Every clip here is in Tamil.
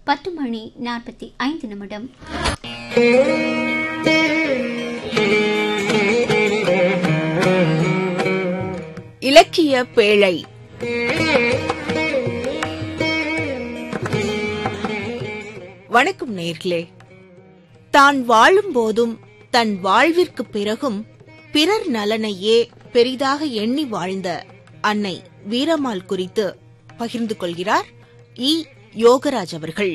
பத்து மணி நாற்பத்தி ஐந்து நிமிடம் இலக்கிய பேழை வணக்கம் நேர்களே தான் வாழும் போதும் தன் வாழ்விற்கு பிறகும் பிறர் நலனையே பெரிதாக எண்ணி வாழ்ந்த அன்னை வீரம்மாள் குறித்து பகிர்ந்து கொள்கிறார் இ யோகராஜ் அவர்கள்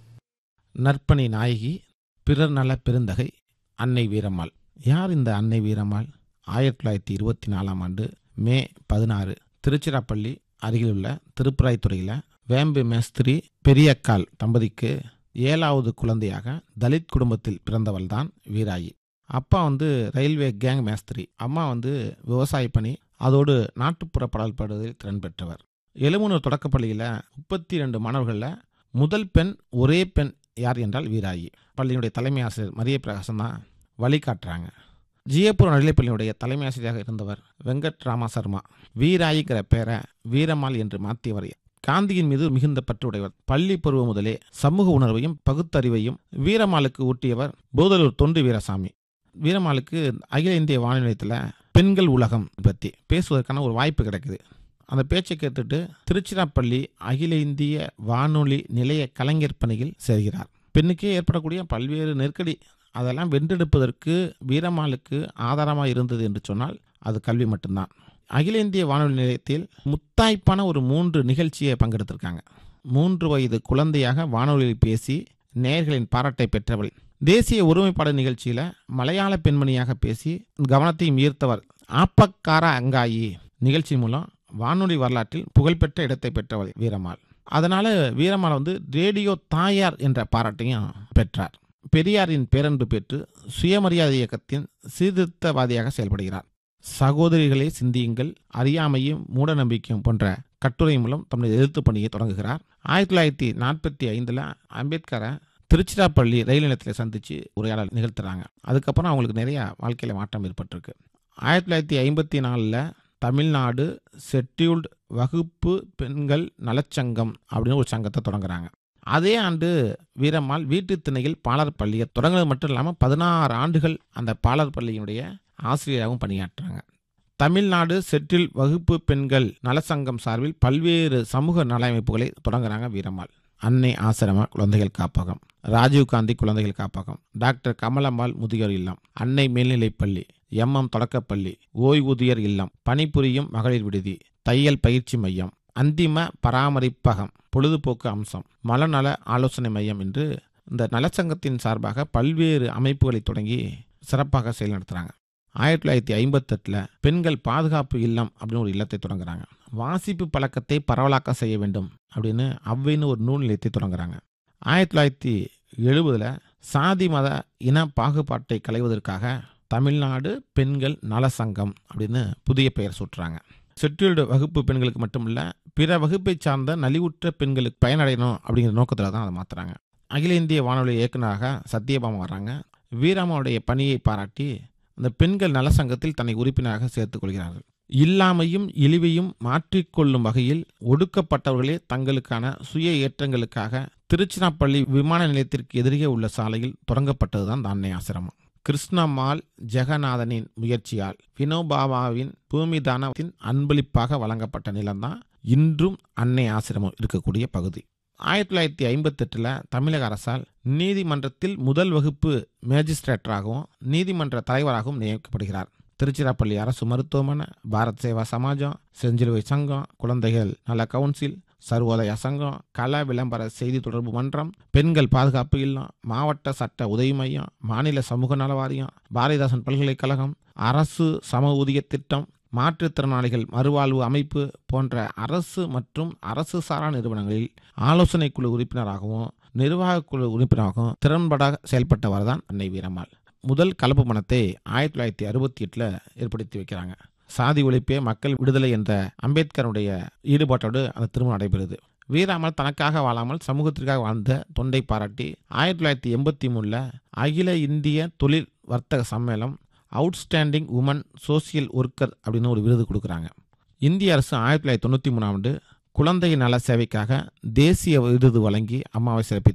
நற்பணி நாயகி பிறர் நல பெருந்தகை அன்னை வீரம்மாள் யார் இந்த அன்னை வீரம்மாள் ஆயிரத்தி தொள்ளாயிரத்தி இருபத்தி நாலாம் ஆண்டு மே பதினாறு திருச்சிராப்பள்ளி அருகிலுள்ள திருப்பராய்த்துறையில் வேம்பு மேஸ்திரி பெரியக்கால் தம்பதிக்கு ஏழாவது குழந்தையாக தலித் குடும்பத்தில் பிறந்தவள்தான் வீராயி அப்பா வந்து ரயில்வே கேங் மேஸ்திரி அம்மா வந்து விவசாய பணி அதோடு நாட்டுப்புற பாடல் பாடுவதில் திறன் பெற்றவர் எழுமூனூர் தொடக்கப்பள்ளியில் முப்பத்தி ரெண்டு மாணவர்களில் முதல் பெண் ஒரே பெண் யார் என்றால் வீராயி பள்ளியினுடைய தலைமை ஆசிரியர் மரிய பிரகாசம் தான் வழிகாட்டுறாங்க ஜியபுரம் நடுநிலைப்பள்ளியினுடைய தலைமை ஆசிரியராக இருந்தவர் வெங்கட் ராமா சர்மா வீராயிங்கிற பேரை வீரம்மாள் என்று மாற்றியவர் காந்தியின் மீது மிகுந்த பற்றுடையவர் பள்ளி பருவம் முதலே சமூக உணர்வையும் பகுத்தறிவையும் வீரம்மாளுக்கு ஊட்டியவர் போதலூர் தொண்டு வீரசாமி வீரம்மாளுக்கு அகில இந்திய வானொலி நிலையத்தில் பெண்கள் உலகம் பற்றி பேசுவதற்கான ஒரு வாய்ப்பு கிடைக்குது அந்த பேச்சை கேட்டுட்டு திருச்சிராப்பள்ளி அகில இந்திய வானொலி நிலைய கலைஞர் பணியில் சேர்கிறார் பெண்ணுக்கே ஏற்படக்கூடிய பல்வேறு நெருக்கடி அதெல்லாம் வென்றெடுப்பதற்கு வீரம்மாளுக்கு ஆதாரமாக இருந்தது என்று சொன்னால் அது கல்வி மட்டும்தான் அகில இந்திய வானொலி நிலையத்தில் முத்தாய்ப்பான ஒரு மூன்று நிகழ்ச்சியை பங்கெடுத்திருக்காங்க மூன்று வயது குழந்தையாக வானொலியில் பேசி நேயர்களின் பாராட்டை பெற்றவள் தேசிய ஒருமைப்பாடு நிகழ்ச்சியில் மலையாள பெண்மணியாக பேசி கவனத்தையும் ஈர்த்தவர் ஆப்பக்கார அங்காயி நிகழ்ச்சி மூலம் வானொலி வரலாற்றில் புகழ்பெற்ற இடத்தை பெற்றவள் வீரம்மாள் அதனால வீரம்மாள் வந்து ரேடியோ தாயார் என்ற பாராட்டையும் பெற்றார் பெரியாரின் பேரன்பு பெற்று சுயமரியாதை இயக்கத்தின் சீர்திருத்தவாதியாக செயல்படுகிறார் சகோதரிகளே சிந்தியுங்கள் அறியாமையும் மூட நம்பிக்கையும் போன்ற கட்டுரை மூலம் தன்னுடைய எதிர்த்து பணியை தொடங்குகிறார் ஆயிரத்தி தொள்ளாயிரத்தி நாற்பத்தி ஐந்தில் அம்பேத்கரை திருச்சிராப்பள்ளி ரயில் நிலையத்தில் சந்தித்து உரையாடல் நிகழ்த்துறாங்க அதுக்கப்புறம் அவங்களுக்கு நிறைய வாழ்க்கையில் மாற்றம் ஏற்பட்டிருக்கு ஆயிரத்தி தொள்ளாயிரத்தி ஐம்பத்தி நாலில் தமிழ்நாடு செட்டில்டு வகுப்பு பெண்கள் நலச்சங்கம் அப்படின்னு ஒரு சங்கத்தை தொடங்குறாங்க அதே ஆண்டு வீரம்மாள் வீட்டு திணையில் பாலர் பள்ளியை தொடங்குறது மட்டும் இல்லாமல் பதினாறு ஆண்டுகள் அந்த பாலர் பள்ளியினுடைய ஆசிரியராகவும் பணியாற்றுறாங்க தமிழ்நாடு செட்டில் வகுப்பு பெண்கள் நலச்சங்கம் சார்பில் பல்வேறு சமூக நல அமைப்புகளை தொடங்குறாங்க வீரம்மாள் அன்னை ஆசிரம குழந்தைகள் காப்பகம் ராஜீவ்காந்தி குழந்தைகள் காப்பகம் டாக்டர் கமலம்மாள் முதியோர் இல்லம் அன்னை மேல்நிலைப்பள்ளி எம்எம் தொடக்கப்பள்ளி ஓய்வூதியர் இல்லம் பணிபுரியும் மகளிர் விடுதி தையல் பயிற்சி மையம் அந்திம பராமரிப்பகம் பொழுதுபோக்கு அம்சம் மலநல ஆலோசனை மையம் என்று இந்த நலச்சங்கத்தின் சார்பாக பல்வேறு அமைப்புகளை தொடங்கி சிறப்பாக செயல் நடத்துகிறாங்க ஆயிரத்தி தொள்ளாயிரத்தி ஐம்பத்தெட்டில் பெண்கள் பாதுகாப்பு இல்லம் அப்படின்னு ஒரு இல்லத்தை தொடங்குறாங்க வாசிப்பு பழக்கத்தை பரவலாக்க செய்ய வேண்டும் அப்படின்னு அவ்வைன்னு ஒரு நூல் நிலையத்தை தொடங்குறாங்க ஆயிரத்தி தொள்ளாயிரத்தி எழுபதில் சாதி மத இன பாகுபாட்டை களைவதற்காக தமிழ்நாடு பெண்கள் நல சங்கம் அப்படின்னு புதிய பெயர் சுட்டுறாங்க செட்டில்டு வகுப்பு பெண்களுக்கு மட்டுமில்ல பிற வகுப்பை சார்ந்த நலிவுற்ற பெண்களுக்கு பயனடையணும் அப்படிங்கிற நோக்கத்தில் தான் அதை மாற்றுறாங்க அகில இந்திய வானொலி இயக்குநராக சத்யபாமா வர்றாங்க வீராமாவுடைய பணியை பாராட்டி அந்த பெண்கள் நல சங்கத்தில் தன்னை உறுப்பினராக சேர்த்துக் கொள்கிறார்கள் இல்லாமையும் இழிவையும் மாற்றிக்கொள்ளும் வகையில் ஒடுக்கப்பட்டவர்களே தங்களுக்கான சுய ஏற்றங்களுக்காக திருச்சிராப்பள்ளி விமான நிலையத்திற்கு எதிரே உள்ள சாலையில் தொடங்கப்பட்டதுதான் இந்த அன்னை ஆசிரமம் கிருஷ்ணம்மாள் ஜெகநாதனின் முயற்சியால் வினோபாபாவின் பூமிதானத்தின் அன்பளிப்பாக வழங்கப்பட்ட நிலம்தான் இன்றும் அன்னை ஆசிரமம் இருக்கக்கூடிய பகுதி ஆயிரத்தி தொள்ளாயிரத்தி ஐம்பத்தெட்டில் தமிழக அரசால் நீதிமன்றத்தில் முதல் வகுப்பு மேஜிஸ்ட்ரேட்டராகவும் நீதிமன்ற தலைவராகவும் நியமிக்கப்படுகிறார் திருச்சிராப்பள்ளி அரசு மருத்துவமனை பாரத் சேவா சமாஜம் செஞ்சிலுவை சங்கம் குழந்தைகள் நல கவுன்சில் சர்வோதய சங்கம் கல விளம்பர செய்தி தொடர்பு மன்றம் பெண்கள் பாதுகாப்பு இல்லம் மாவட்ட சட்ட உதவி மையம் மாநில சமூக நல வாரியம் பாரதிதாசன் பல்கலைக்கழகம் அரசு சம ஊதிய திட்டம் மாற்றுத்திறனாளிகள் மறுவாழ்வு அமைப்பு போன்ற அரசு மற்றும் அரசு சாரா நிறுவனங்களில் ஆலோசனை குழு உறுப்பினராகவும் நிர்வாக குழு உறுப்பினராகவும் திறன்பட செயல்பட்டவர் தான் அன்னை வீரம்மாள் முதல் கலப்பு மனத்தை ஆயிரத்தி தொள்ளாயிரத்தி அறுபத்தி எட்டில் ஏற்படுத்தி வைக்கிறாங்க சாதி ஒழிப்பே மக்கள் விடுதலை என்ற அம்பேத்கருடைய ஈடுபாட்டோடு அந்த திருமணம் நடைபெறுது வீராமல் தனக்காக வாழாமல் சமூகத்திற்காக வாழ்ந்த தொண்டை பாராட்டி ஆயிரத்தி தொள்ளாயிரத்தி எண்பத்தி மூணில் அகில இந்திய தொழில் வர்த்தக சம்மேளம் அவுட்ஸ்டாண்டிங் உமன் சோசியல் ஒர்க்கர் அப்படின்னு ஒரு விருது கொடுக்குறாங்க இந்திய அரசு ஆயிரத்தி தொள்ளாயிரத்தி தொண்ணூற்றி மூணாம் ஆண்டு குழந்தை நல சேவைக்காக தேசிய விருது வழங்கி அம்மாவை சிறப்பித்தார்